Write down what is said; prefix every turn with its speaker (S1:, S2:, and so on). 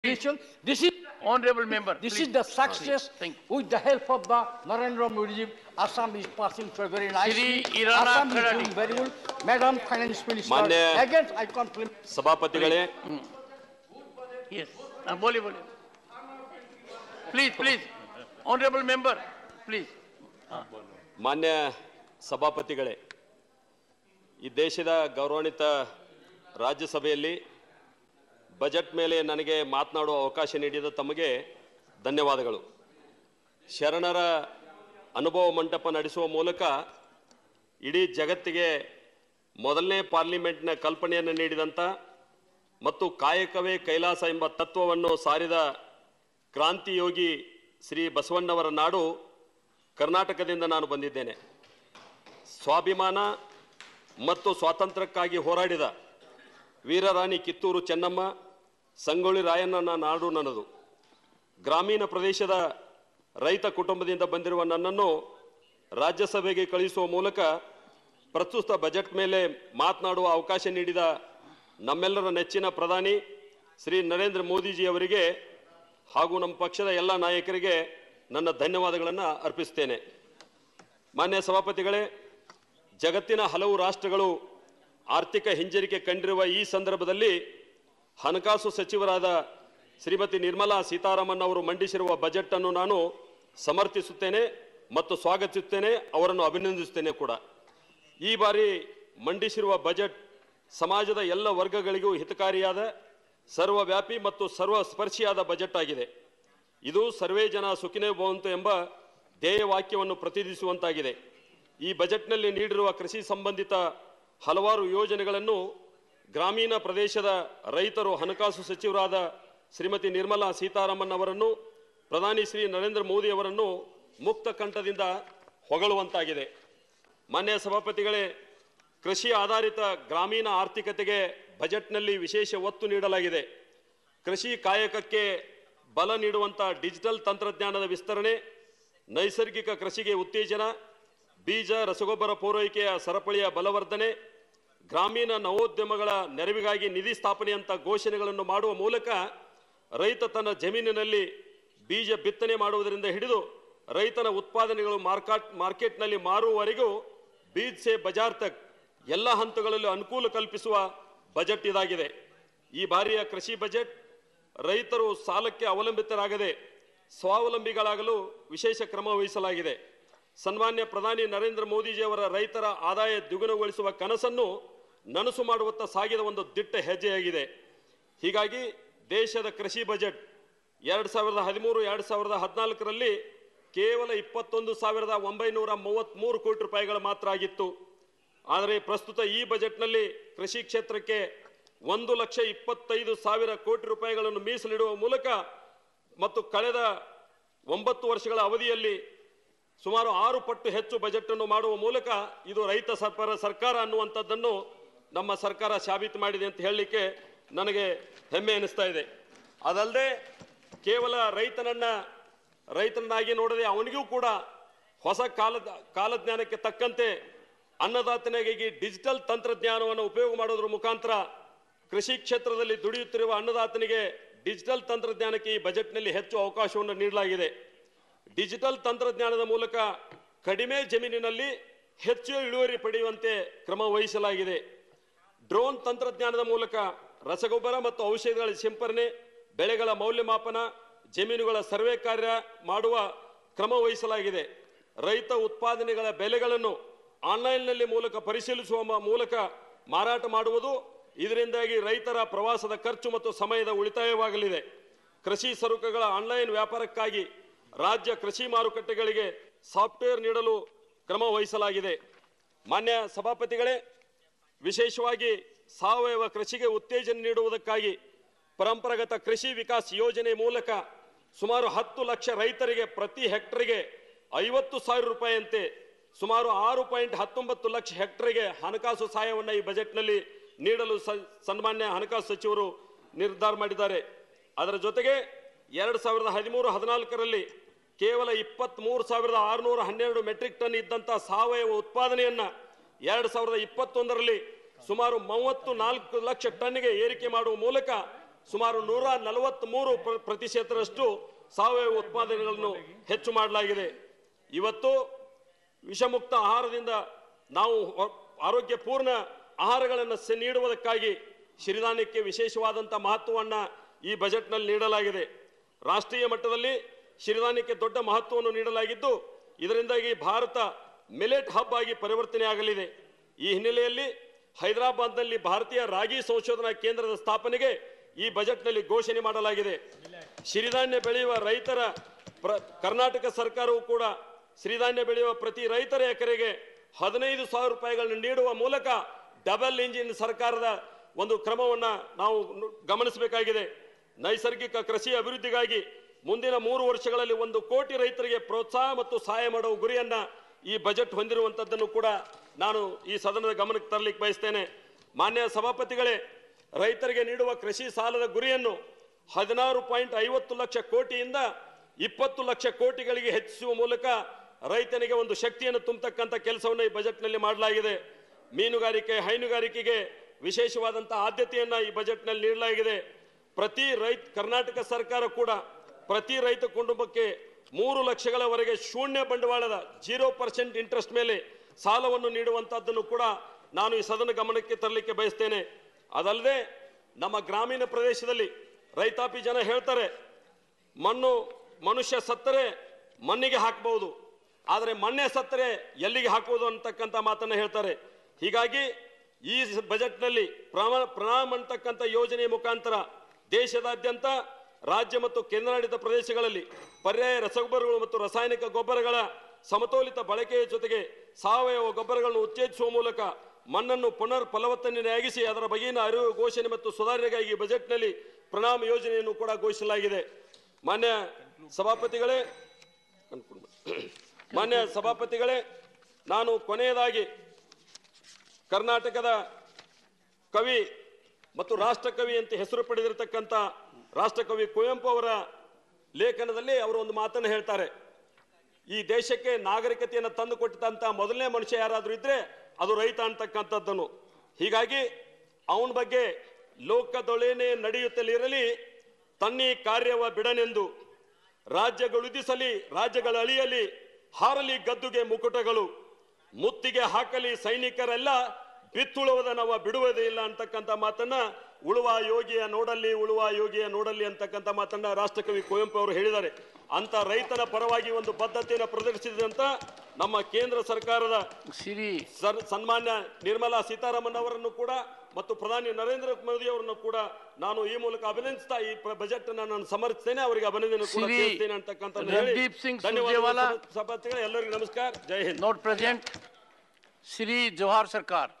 S1: Nation. This is
S2: Honorable member,
S1: this
S2: please.
S1: is the success
S2: Thank
S1: with the help of the Narendra Modi ji. Assam is passing through a very nice.
S2: Shri Irana
S1: Assam is
S2: Kharade.
S1: doing very well. Madam Finance Minister.
S3: ಮಾನ್ಯ-
S1: Again, I compliment.
S3: ಸಭಾಪತಿಗಳೇ
S2: Yes, Uh, बोलिए बोलिए Please, please, honorable member, please.
S3: ಮಾನ್ಯ ಸಭಾಪತಿಗಳೇ ಈ ದೇಶದ ಗೌರವಾನ್ವಿತ ರಾಜ್ಯಸಭೆಯಲ್ಲಿ budget ಮೇಲೆ ನನಗೆ ಮಾತನಾಡುವ ಅವಕಾಶ ನೀಡಿದ ತಮಗೆ ಧನ್ಯವಾದಗಳು ಶರಣರ ಅನುಭವ ಮಂಟಪ ನಡೆಸುವ ಮೂಲಕ ಇಡೀ ಜಗತ್ತಿಗೆ ಮೊದಲನೇ ಪಾರ್ಲಿಮೆಂಟ್ನ ಕಲ್ಪನೆಯನ್ನು ನೀಡಿದಂಥ ಮತ್ತು ಕಾಯಕವೇ ಕೈಲಾಸ ಎಂಬ ತತ್ವವನ್ನು ಸಾರಿದ ಕ್ರಾಂತಿಯೋಗಿ ಶ್ರೀ ಬಸವಣ್ಣವರ ನಾಡು ಕರ್ನಾಟಕದಿಂದ ನಾನು ಬಂದಿದ್ದೇನೆ ಸ್ವಾಭಿಮಾನ ಮತ್ತು ಸ್ವಾತಂತ್ರ್ಯಕ್ಕಾಗಿ ಹೋರಾಡಿದ ವೀರರಾಣಿ ಕಿತ್ತೂರು ಚೆನ್ನಮ್ಮ ಸಂಗೊಳ್ಳಿ ರಾಯಣ್ಣನ ನಾಡು ನನ್ನದು ಗ್ರಾಮೀಣ ಪ್ರದೇಶದ ರೈತ ಕುಟುಂಬದಿಂದ ಬಂದಿರುವ ನನ್ನನ್ನು ರಾಜ್ಯಸಭೆಗೆ ಕಳುಹಿಸುವ ಮೂಲಕ ಪ್ರಸ್ತುತ ಬಜೆಟ್ ಮೇಲೆ ಮಾತನಾಡುವ ಅವಕಾಶ ನೀಡಿದ ನಮ್ಮೆಲ್ಲರ ನೆಚ್ಚಿನ ಪ್ರಧಾನಿ ಶ್ರೀ ನರೇಂದ್ರ ಮೋದಿಜಿ ಅವರಿಗೆ ಹಾಗೂ ನಮ್ಮ ಪಕ್ಷದ ಎಲ್ಲ ನಾಯಕರಿಗೆ ನನ್ನ ಧನ್ಯವಾದಗಳನ್ನು ಅರ್ಪಿಸ್ತೇನೆ ಮಾನ್ಯ ಸಭಾಪತಿಗಳೇ ಜಗತ್ತಿನ ಹಲವು ರಾಷ್ಟ್ರಗಳು ಆರ್ಥಿಕ ಹಿಂಜರಿಕೆ ಕಂಡಿರುವ ಈ ಸಂದರ್ಭದಲ್ಲಿ ಹಣಕಾಸು ಸಚಿವರಾದ ಶ್ರೀಮತಿ ನಿರ್ಮಲಾ ಸೀತಾರಾಮನ್ ಅವರು ಮಂಡಿಸಿರುವ ಬಜೆಟ್ ಅನ್ನು ನಾನು ಸಮರ್ಥಿಸುತ್ತೇನೆ ಮತ್ತು ಸ್ವಾಗತಿಸುತ್ತೇನೆ ಅವರನ್ನು ಅಭಿನಂದಿಸುತ್ತೇನೆ ಕೂಡ ಈ ಬಾರಿ ಮಂಡಿಸಿರುವ ಬಜೆಟ್ ಸಮಾಜದ ಎಲ್ಲ ವರ್ಗಗಳಿಗೂ ಹಿತಕಾರಿಯಾದ ಸರ್ವವ್ಯಾಪಿ ಮತ್ತು ಸರ್ವಸ್ಪರ್ಶಿಯಾದ ಬಜೆಟ್ ಆಗಿದೆ ಇದು ಸರ್ವೇ ಜನ ಸುಖಿನೇ ಭವಂತು ಎಂಬ ಧ್ಯೇಯ ವಾಕ್ಯವನ್ನು ಪ್ರತಿನಿಧಿಸುವಂತಾಗಿದೆ ಈ ಬಜೆಟ್ನಲ್ಲಿ ನೀಡಿರುವ ಕೃಷಿ ಸಂಬಂಧಿತ ಹಲವಾರು ಯೋಜನೆಗಳನ್ನು ಗ್ರಾಮೀಣ ಪ್ರದೇಶದ ರೈತರು ಹಣಕಾಸು ಸಚಿವರಾದ ಶ್ರೀಮತಿ ನಿರ್ಮಲಾ ಸೀತಾರಾಮನ್ ಅವರನ್ನು ಪ್ರಧಾನಿ ಶ್ರೀ ನರೇಂದ್ರ ಮೋದಿ ಅವರನ್ನು ಮುಕ್ತ ಕಂಠದಿಂದ ಹೊಗಳುವಂತಾಗಿದೆ ಮಾನ್ಯ ಸಭಾಪತಿಗಳೇ ಕೃಷಿ ಆಧಾರಿತ ಗ್ರಾಮೀಣ ಆರ್ಥಿಕತೆಗೆ ಬಜೆಟ್ನಲ್ಲಿ ವಿಶೇಷ ಒತ್ತು ನೀಡಲಾಗಿದೆ ಕೃಷಿ ಕಾಯಕಕ್ಕೆ ಬಲ ನೀಡುವಂಥ ಡಿಜಿಟಲ್ ತಂತ್ರಜ್ಞಾನದ ವಿಸ್ತರಣೆ ನೈಸರ್ಗಿಕ ಕೃಷಿಗೆ ಉತ್ತೇಜನ ಬೀಜ ರಸಗೊಬ್ಬರ ಪೂರೈಕೆಯ ಸರಪಳಿಯ ಬಲವರ್ಧನೆ ಗ್ರಾಮೀಣ ನವೋದ್ಯಮಗಳ ನೆರವಿಗಾಗಿ ನಿಧಿ ಸ್ಥಾಪನೆಯಂಥ ಘೋಷಣೆಗಳನ್ನು ಮಾಡುವ ಮೂಲಕ ರೈತ ತನ್ನ ಜಮೀನಿನಲ್ಲಿ ಬೀಜ ಬಿತ್ತನೆ ಮಾಡುವುದರಿಂದ ಹಿಡಿದು ರೈತನ ಉತ್ಪಾದನೆಗಳು ಮಾರ್ಕಾಟ್ ಮಾರ್ಕೆಟ್ನಲ್ಲಿ ಮಾರುವವರೆಗೂ ಬೀಜ್ ಸೆ ಬಜಾರ್ ತಕ್ ಎಲ್ಲ ಹಂತಗಳಲ್ಲಿ ಅನುಕೂಲ ಕಲ್ಪಿಸುವ ಬಜೆಟ್ ಇದಾಗಿದೆ ಈ ಬಾರಿಯ ಕೃಷಿ ಬಜೆಟ್ ರೈತರು ಸಾಲಕ್ಕೆ ಅವಲಂಬಿತರಾಗದೆ ಸ್ವಾವಲಂಬಿಗಳಾಗಲು ವಿಶೇಷ ಕ್ರಮ ವಹಿಸಲಾಗಿದೆ ಸನ್ಮಾನ್ಯ ಪ್ರಧಾನಿ ನರೇಂದ್ರ ಮೋದಿಜಿಯವರ ರೈತರ ಆದಾಯ ದ್ವಿಗುಣಗೊಳಿಸುವ ಕನಸನ್ನು ನನಸು ಮಾಡುವತ್ತ ಸಾಗಿದ ಒಂದು ದಿಟ್ಟ ಹೆಜ್ಜೆಯಾಗಿದೆ ಹೀಗಾಗಿ ದೇಶದ ಕೃಷಿ ಬಜೆಟ್ ಎರಡು ಸಾವಿರದ ಹದಿಮೂರು ಎರಡು ಸಾವಿರದ ಹದಿನಾಲ್ಕರಲ್ಲಿ ಕೇವಲ ಇಪ್ಪತ್ತೊಂದು ಸಾವಿರದ ಒಂಬೈನೂರ ಮೂವತ್ತ್ಮೂರು ಕೋಟಿ ರೂಪಾಯಿಗಳು ಮಾತ್ರ ಆಗಿತ್ತು ಆದರೆ ಪ್ರಸ್ತುತ ಈ ಬಜೆಟ್ನಲ್ಲಿ ಕೃಷಿ ಕ್ಷೇತ್ರಕ್ಕೆ ಒಂದು ಲಕ್ಷ ಇಪ್ಪತ್ತೈದು ಸಾವಿರ ಕೋಟಿ ರೂಪಾಯಿಗಳನ್ನು ಮೀಸಲಿಡುವ ಮೂಲಕ ಮತ್ತು ಕಳೆದ ಒಂಬತ್ತು ವರ್ಷಗಳ ಅವಧಿಯಲ್ಲಿ ಸುಮಾರು ಆರು ಪಟ್ಟು ಹೆಚ್ಚು ಬಜೆಟ್ ಅನ್ನು ಮಾಡುವ ಮೂಲಕ ಇದು ರೈತ ಸರ್ಕಾರ ಸರ್ಕಾರ ಅನ್ನುವಂಥದ್ದನ್ನು ನಮ್ಮ ಸರ್ಕಾರ ಸಾಬೀತು ಮಾಡಿದೆ ಅಂತ ಹೇಳಲಿಕ್ಕೆ ನನಗೆ ಹೆಮ್ಮೆ ಅನಿಸ್ತಾ ಇದೆ ಅದಲ್ಲದೆ ಕೇವಲ ರೈತನನ್ನ ರೈತನಾಗಿ ನೋಡದೆ ಅವನಿಗೂ ಕೂಡ ಹೊಸ ಕಾಲದ ಕಾಲಜ್ಞಾನಕ್ಕೆ ತಕ್ಕಂತೆ ಅನ್ನದಾತನಿಗೆ ಡಿಜಿಟಲ್ ತಂತ್ರಜ್ಞಾನವನ್ನು ಉಪಯೋಗ ಮಾಡೋದ್ರ ಮುಖಾಂತರ ಕೃಷಿ ಕ್ಷೇತ್ರದಲ್ಲಿ ದುಡಿಯುತ್ತಿರುವ ಅನ್ನದಾತನಿಗೆ ಡಿಜಿಟಲ್ ತಂತ್ರಜ್ಞಾನಕ್ಕೆ ಈ ಬಜೆಟ್ನಲ್ಲಿ ಹೆಚ್ಚು ಅವಕಾಶವನ್ನು ನೀಡಲಾಗಿದೆ ಡಿಜಿಟಲ್ ತಂತ್ರಜ್ಞಾನದ ಮೂಲಕ ಕಡಿಮೆ ಜಮೀನಿನಲ್ಲಿ ಹೆಚ್ಚು ಇಳುವರಿ ಪಡೆಯುವಂತೆ ಕ್ರಮ ವಹಿಸಲಾಗಿದೆ ಡ್ರೋನ್ ತಂತ್ರಜ್ಞಾನದ ಮೂಲಕ ರಸಗೊಬ್ಬರ ಮತ್ತು ಔಷಧಿಗಳ ಸಿಂಪರಣೆ ಬೆಳೆಗಳ ಮೌಲ್ಯಮಾಪನ ಜಮೀನುಗಳ ಸರ್ವೆ ಕಾರ್ಯ ಮಾಡುವ ಕ್ರಮ ವಹಿಸಲಾಗಿದೆ ರೈತ ಉತ್ಪಾದನೆಗಳ ಬೆಲೆಗಳನ್ನು ಆನ್ಲೈನ್ನಲ್ಲಿ ಮೂಲಕ ಪರಿಶೀಲಿಸುವ ಮ- ಮೂಲಕ ಮಾರಾಟ ಮಾಡುವುದು ಇದರಿಂದಾಗಿ ರೈತರ ಪ್ರವಾಸದ ಖರ್ಚು ಮತ್ತು ಸಮಯದ ಉಳಿತಾಯವಾಗಲಿದೆ ಕೃಷಿ ಸರಕುಗಳ ಆನ್ಲೈನ್ ವ್ಯಾಪಾರಕ್ಕಾಗಿ ರಾಜ್ಯ ಕೃಷಿ ಮಾರುಕಟ್ಟೆಗಳಿಗೆ ಸಾಫ್ಟ್ವೇರ್ ನೀಡಲು ಕ್ರಮ ವಹಿಸಲಾಗಿದೆ ಮಾನ್ಯ ಸಭಾಪತಿಗಳೇ ವಿಶೇಷವಾಗಿ ಸಾವಯವ ಕೃಷಿಗೆ ಉತ್ತೇಜನ ನೀಡುವುದಕ್ಕಾಗಿ ಪರಂಪರಾಗತ ಕೃಷಿ ವಿಕಾಸ್ ಯೋಜನೆ ಮೂಲಕ ಸುಮಾರು ಹತ್ತು ಲಕ್ಷ ರೈತರಿಗೆ ಪ್ರತಿ ಹೆಕ್ಟರ್ಗೆ ಐವತ್ತು ಸಾವಿರ ರೂಪಾಯಿಯಂತೆ ಸುಮಾರು ಆರು ಪಾಯಿಂಟ್ ಹತ್ತೊಂಬತ್ತು ಲಕ್ಷ ಹೆಕ್ಟರ್ಗೆ ಹಣಕಾಸು ಸಹಾಯವನ್ನು ಈ ಬಜೆಟ್ನಲ್ಲಿ ನೀಡಲು ಸ- ಸನ್ಮಾನ್ಯ ಹಣಕಾಸು ಸಚಿವರು ನಿರ್ಧಾರ ಮಾಡಿದ್ದಾರೆ ಅದರ ಜೊತೆಗೆ ಎರಡು ಸಾವಿರದ ಹದಿಮೂರು ಹದಿನಾಲ್ಕರಲ್ಲಿ ಕೇವಲ ಇಪ್ಪತ್ತ್ಮೂರು ಸಾವಿರದ ಆರುನೂರ ಹನ್ನೆರಡು ಮೆಟ್ರಿಕ್ ಟನ್ ಇದ್ದಂಥ ಸಾವಯವ ಉತ್ಪಾದನೆಯನ್ನ ಎರಡು ಸಾವಿರದ ಇಪ್ಪತ್ತೊಂದರಲ್ಲಿ ಸುಮಾರು ಮೂವತ್ತು ನಾಲ್ಕು ಲಕ್ಷ ಟನ್ಗೆ ಏರಿಕೆ ಮಾಡುವ ಮೂಲಕ ಸುಮಾರು ನೂರ ನಲವತ್ತ್ಮೂರು ಪ್ರ- ಪ್ರತಿಶತರಷ್ಟು ಸಾವಯವ ಉತ್ಪಾದನೆಗಳನ್ನು ಹೆಚ್ಚು ಮಾಡಲಾಗಿದೆ ಇವತ್ತು ವಿಷಮುಕ್ತ ಆಹಾರದಿಂದ ನಾವು ಹೊ- ಆರೋಗ್ಯಪೂರ್ಣ ಆಹಾರಗಳನ್ನು ಸ- ನೀಡುವುದಕ್ಕಾಗಿ ಸಿರಿಧಾನ್ಯಕ್ಕೆ ವಿಶೇಷವಾದಂಥ ಮಹತ್ವವನ್ನು ಈ ಬಜೆಟ್ನಲ್ಲಿ ನೀಡಲಾಗಿದೆ ರಾಷ್ಟ್ರೀಯ ಮಟ್ಟದಲ್ಲಿ ಸಿರಿಧಾನ್ಯಕ್ಕೆ ದೊಡ್ಡ ಮಹತ್ವವನ್ನು ನೀಡಲಾಗಿದ್ದು ಇದರಿಂದಾಗಿ ಭಾರತ ಮಿಲೆಟ್ ಹಬ್ ಆಗಿ ಪರಿವರ್ತನೆ ಆಗಲಿದೆ ಈ ಹಿನ್ನೆಲೆಯಲ್ಲಿ ಹೈದರಾಬಾದ್ನಲ್ಲಿ ಭಾರತೀಯ ರಾಗಿ ಸಂಶೋಧನಾ ಕೇಂದ್ರದ ಸ್ಥಾಪನೆಗೆ ಈ ಬಜೆಟ್ನಲ್ಲಿ ಘೋಷಣೆ ಮಾಡಲಾಗಿದೆ ಸಿರಿಧಾನ್ಯ ಬೆಳೆಯುವ ರೈತರ ಪ್ರ ಕರ್ನಾಟಕ ಸರ್ಕಾರವು ಕೂಡ ಸಿರಿಧಾನ್ಯ ಬೆಳೆಯುವ ಪ್ರತಿ ರೈತರ ಎಕರೆಗೆ ಹದಿನೈದು ಸಾವಿರ ರೂಪಾಯಿಗಳನ್ನು ನೀಡುವ ಮೂಲಕ ಡಬಲ್ ಇಂಜಿನ್ ಸರ್ಕಾರದ ಒಂದು ಕ್ರಮವನ್ನ ನಾವು ನು- ಗಮನಿಸಬೇಕಾಗಿದೆ ನೈಸರ್ಗಿಕ ಕೃಷಿ ಅಭಿವೃದ್ಧಿಗಾಗಿ ಮುಂದಿನ ಮೂರು ವರ್ಷಗಳಲ್ಲಿ ಒಂದು ಕೋಟಿ ರೈತರಿಗೆ ಪ್ರೋತ್ಸಾಹ ಮತ್ತು ಸಹಾಯ ಮಾಡುವ ಗುರಿಯನ್ನ ಈ ಬಜೆಟ್ ಹೊಂದಿರುವಂತದ್ದನ್ನು ಕೂಡ ನಾನು ಈ ಸದನದ ಗಮನಕ್ಕೆ ತರಲಿಕ್ಕೆ ಬಯಸ್ತೇನೆ ಮಾನ್ಯ ಸಭಾಪತಿಗಳೇ ರೈತರಿಗೆ ನೀಡುವ ಕೃಷಿ ಸಾಲದ ಗುರಿಯನ್ನು ಹದಿನಾರು ಪಾಯಿಂಟ್ ಐವತ್ತು ಲಕ್ಷ ಕೋಟಿಯಿಂದ ಇಪ್ಪತ್ತು ಲಕ್ಷ ಕೋಟಿಗಳಿಗೆ ಹೆಚ್ಚಿಸುವ ಮೂಲಕ ರೈತನಿಗೆ ಒಂದು ಶಕ್ತಿಯನ್ನು ತುಂಬತಕ್ಕಂಥ ಕೆಲಸವನ್ನು ಈ ಬಜೆಟ್ನಲ್ಲಿ ಮಾಡಲಾಗಿದೆ ಮೀನುಗಾರಿಕೆ ಹೈನುಗಾರಿಕೆಗೆ ವಿಶೇಷವಾದಂತಹ ಆದ್ಯತೆಯನ್ನ ಈ ಬಜೆಟ್ನಲ್ಲಿ ನೀಡಲಾಗಿದೆ ಪ್ರತಿ ರೈತ ಕರ್ನಾಟಕ ಸರ್ಕಾರ ಕೂಡ ಪ್ರತಿ ರೈತ ಕುಟುಂಬಕ್ಕೆ ಮೂರು ಲಕ್ಷಗಳವರೆಗೆ ಶೂನ್ಯ ಬಂಡವಾಳದ ಜೀರೋ ಪರ್ಸೆಂಟ್ ಇಂಟ್ರೆಸ್ಟ್ ಮೇಲೆ ಸಾಲವನ್ನು ನೀಡುವಂತಹದ್ದನ್ನು ಕೂಡ ನಾನು ಈ ಸದನ ಗಮನಕ್ಕೆ ತರಲಿಕ್ಕೆ ಬಯಸ್ತೇನೆ ಅದಲ್ಲದೆ ನಮ್ಮ ಗ್ರಾಮೀಣ ಪ್ರದೇಶದಲ್ಲಿ ರೈತಾಪಿ ಜನ ಹೇಳ್ತಾರೆ ಮಣ್ಣು ಮನುಷ್ಯ ಸತ್ತರೆ ಮಣ್ಣಿಗೆ ಹಾಕಬಹುದು ಆದರೆ ಮಣ್ಣೆ ಸತ್ತರೆ ಎಲ್ಲಿಗೆ ಹಾಕುವುದು ಅಂತಕ್ಕಂಥ ಮಾತನ್ನ ಹೇಳ್ತಾರೆ ಹೀಗಾಗಿ ಈ ಬಜೆಟ್ನಲ್ಲಿ ಪ್ರಮ ಪ್ರಣಾಮ್ ಅಂತಕ್ಕಂಥ ಯೋಜನೆಯ ಮುಖಾಂತರ ದೇಶದಾದ್ಯಂತ ರಾಜ್ಯ ಮತ್ತು ಕೇಂದ್ರಾಡಳಿತ ಪ್ರದೇಶಗಳಲ್ಲಿ ಪರ್ಯಾಯ ರಸಗೊಬ್ಬರಗಳು ಮತ್ತು ರಾಸಾಯನಿಕ ಗೊಬ್ಬರಗಳ ಸಮತೋಲಿತ ಬಳಕೆಯ ಜೊತೆಗೆ ಸಾವಯವ ಗೊಬ್ಬರಗಳನ್ನು ಉತ್ತೇಜಿಸುವ ಮೂಲಕ ಮಣ್ಣನ್ನು ಪುನರ್ ಫಲವತ್ತನೆಯಾಗಿಸಿ ಅದರ ಬಗೆಗಿನ ಅರಿವು ಘೋಷಣೆ ಮತ್ತು ಸುಧಾರಣೆಗಾಗಿ ಈ ಬಜೆಟ್ನಲ್ಲಿ ಪ್ರಣಾಮ್ ಯೋಜನೆಯನ್ನು ಕೂಡ ಘೋಷಿಸಲಾಗಿದೆ ಮಾನ್ಯ ಸಭಾಪತಿಗಳೇ ಅನ್ಕೊಂಡು ಬನ್ನಿ. ಮಾನ್ಯ ಸಭಾಪತಿಗಳೇ ನಾನು ಕೊನೆಯದಾಗಿ ಕರ್ನಾಟಕದ ಕವಿ ಮತ್ತು ರಾಷ್ಟ್ರಕವಿ ಅಂತ ಹೆಸರು ಪಡೆದಿರತಕ್ಕಂಥ ರಾಷ್ಟ್ರಕವಿ ಕುವೆಂಪು ಅವರ ಲೇಖನದಲ್ಲಿ ಅವರು ಒಂದು ಮಾತನ್ನು ಹೇಳ್ತಾರೆ ಈ ದೇಶಕ್ಕೆ ನಾಗರಿಕತೆಯನ್ನು ತಂದು ಕೊಟ್ಟಂತ ಮೊದಲನೇ ಮನುಷ್ಯ ಯಾರಾದರೂ ಇದ್ರೆ ಅದು ರೈತ ಅಂತಕ್ಕಂಥದ್ದನ್ನು ಹೀಗಾಗಿ ಅವನ ಬಗ್ಗೆ ಲೋಕದೊಳೇನೆ ನಡೆಯುತ್ತಲಿರಲಿ ತನ್ನಿ ಕಾರ್ಯವ ಬಿಡನೆಂದು ರಾಜ್ಯಗಳುದಿಸಲಿ ರಾಜ್ಯಗಳ ಅಳಿಯಲಿ ಹಾರಲಿ ಗದ್ದುಗೆ ಮುಕುಟಗಳು ಮುತ್ತಿಗೆ ಹಾಕಲಿ ಸೈನಿಕರೆಲ್ಲ ಬಿತ್ತುಳುವುದ ನಾವು ಬಿಡುವುದೇ ಇಲ್ಲ ಅಂತಕ್ಕಂಥ ಮಾತನ್ನ ಉಳುವ ಯೋಗಿಯ ನೋಡಲ್ಲಿ ಉಳುವ ಯೋಗಿಯ ನೋಡಲ್ಲಿ ಅಂತಕ್ಕಂಥ ಮಾತನ್ನ ರಾಷ್ಟ್ರಕವಿ ಕುವೆಂಪು ಅವರು ಹೇಳಿದ್ದಾರೆ ಅಂತ ರೈತನ ಪರವಾಗಿ ಒಂದು ಬದ್ಧತೆಯನ್ನು ಪ್ರದರ್ಶಿಸಿದಂತ ನಮ್ಮ ಕೇಂದ್ರ ಸರ್ಕಾರದ
S2: ಸಿರಿ
S3: ಸರ್ ಸನ್ಮಾನ್ಯ ನಿರ್ಮಲಾ ಸೀತಾರಾಮನ್ ಅವರನ್ನು ಕೂಡ ಮತ್ತು ಪ್ರಧಾನಿ ನರೇಂದ್ರ ಮೋದಿ ಅವರನ್ನು ಕೂಡ ನಾನು ಈ ಮೂಲಕ ಅಭಿನಂದಿಸ್ತಾ ಈ ಬಜೆಟ್ ನಾನು ಸಮರ್ಥಿಸ್ತೇನೆ ಅವರಿಗೆ ಅಭಿನಂದನೆ ಕೂಡ
S2: ಶ್ರೀ
S3: ತಿಳಿಸ್ತೇನೆ ಅಂತಕ್ಕಂಥ ಹೇಳಿ
S2: ರಣದೀಪ್ ಸಿಂಗ್
S3: ಧನ್ಯವಾದಗಳು
S2: ಸುರ್ಜೇವಾಲಾ.
S3: ಸಭಾ- ಸಭಾಪತಿಗಳೇ ಎಲ್ಲರಿಗೂ ನಮಸ್ಕಾರ ಜೈ Hind
S2: not present. Sri Johar Sarkar.